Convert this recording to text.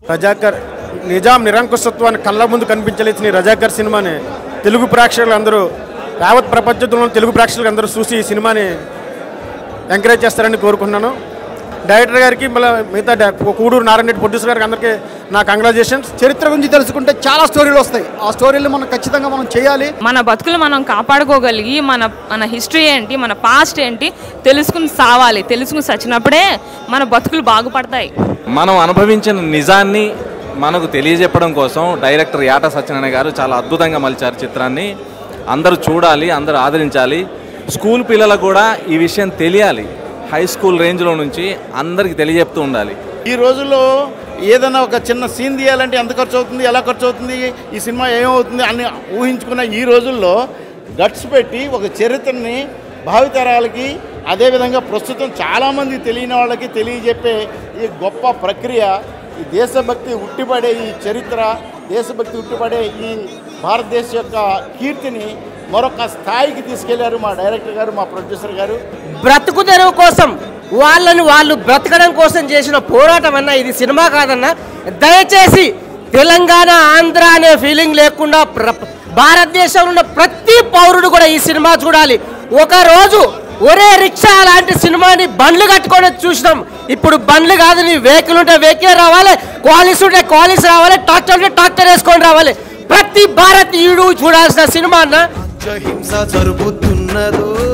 రజాకర్ నిజాం నిరంకుశత్వాన్ని కళ్ళ ముందు కనిపించలేసిన ఈ రజాకర్ సినిమాని తెలుగు ప్రేక్షకులు అందరూ యావత్ ప్రపంచంలో తెలుగు ప్రేక్షకులు అందరూ చూసి ఈ సినిమాని ఎంకరేజ్ చేస్తారని కోరుకుంటున్నాను డైరెక్టర్ గారికి మళ్ళీ మిగతా డై- కూడూరు నారాయణ రెడ్డి ప్రొడ్యూసర్ గారికి అందరికీ నా కంగ్రాచులేషన్స్ చరిత్ర గురించి తెలుసుకుంటే చాలా స్టోరీలు వస్తాయి ఆ స్టోరీలు మనం ఖచ్చితంగా మనం చేయాలి మన బతుకులు మనం కాపాడుకోగలిగి మన మన హిస్టరీ ఏంటి మన పాస్ట్ ఏంటి తెలుసుకుని సావాలి తెలుసుకుని సచ్చినప్పుడే మన బతుకులు బాగుపడతాయి మనం అనుభవించిన నిజాన్ని మనకు తెలియజెప్పడం కోసం డైరెక్టర్ యాట సత్యనారాయణ గారు చాలా అద్భుతంగా మలిచారు చిత్రాన్ని అందరూ చూడాలి అందరూ ఆదరించాలి స్కూల్ పిల్లలకు కూడా ఈ విషయం తెలియాలి హై స్కూల్ రేంజ్లో నుంచి అందరికీ తెలియజెప్తూ ఉండాలి ఈ రోజుల్లో ఏదైనా ఒక చిన్న సీన్ తీయాలంటే ఎంత ఖర్చు అవుతుంది ఎలా ఖర్చు అవుతుంది ఈ సినిమా ఏమవుతుంది అని ఊహించుకున్న ఈ రోజుల్లో గట్స్ పెట్టి ఒక చరిత్రని భావితరాలకి అదేవిధంగా ప్రస్తుతం చాలామంది తెలియని వాళ్ళకి తెలియజెప్పే ఈ గొప్ప ప్రక్రియ ఈ దేశభక్తి ఉట్టిపడే ఈ చరిత్ర దేశభక్తి ఉట్టిపడే ఈ భారతదేశం యొక్క కీర్తిని మరొక స్థాయికి తీసుకెళ్లారు మా డైరెక్టర్ గారు మా ప్రొడ్యూసర్ గారు బ్రతుకు తెరువు కోసం వాళ్ళని వాళ్ళు బ్రతకడం కోసం చేసిన పోరాటం అన్న ఇది సినిమా కాదన్న దయచేసి తెలంగాణ ఆంధ్ర అనే ఫీలింగ్ లేకుండా ప్ర- భారతదేశంలో ఉన్న ప్రతి పౌరుడు కూడా ఈ సినిమా చూడాలి ఒక రోజు ఒరే రిక్షా లాంటి సినిమాని బండ్లు కట్టుకొని చూసినాం ఇప్పుడు బండ్లు కాదు నీ వెహికల్ ఉంటే వెహికల్ రావాలి క్వాలిస్ ఉంటే క్వాలిస్ రావాలి ట్రాక్టర్ ఉంటే ట్రాక్టర్ వేసుకొని రావాలి ప్రతి భారతీయుడు చూడాల్సిన సినిమా అన్న హింస జరుగుతున్నదో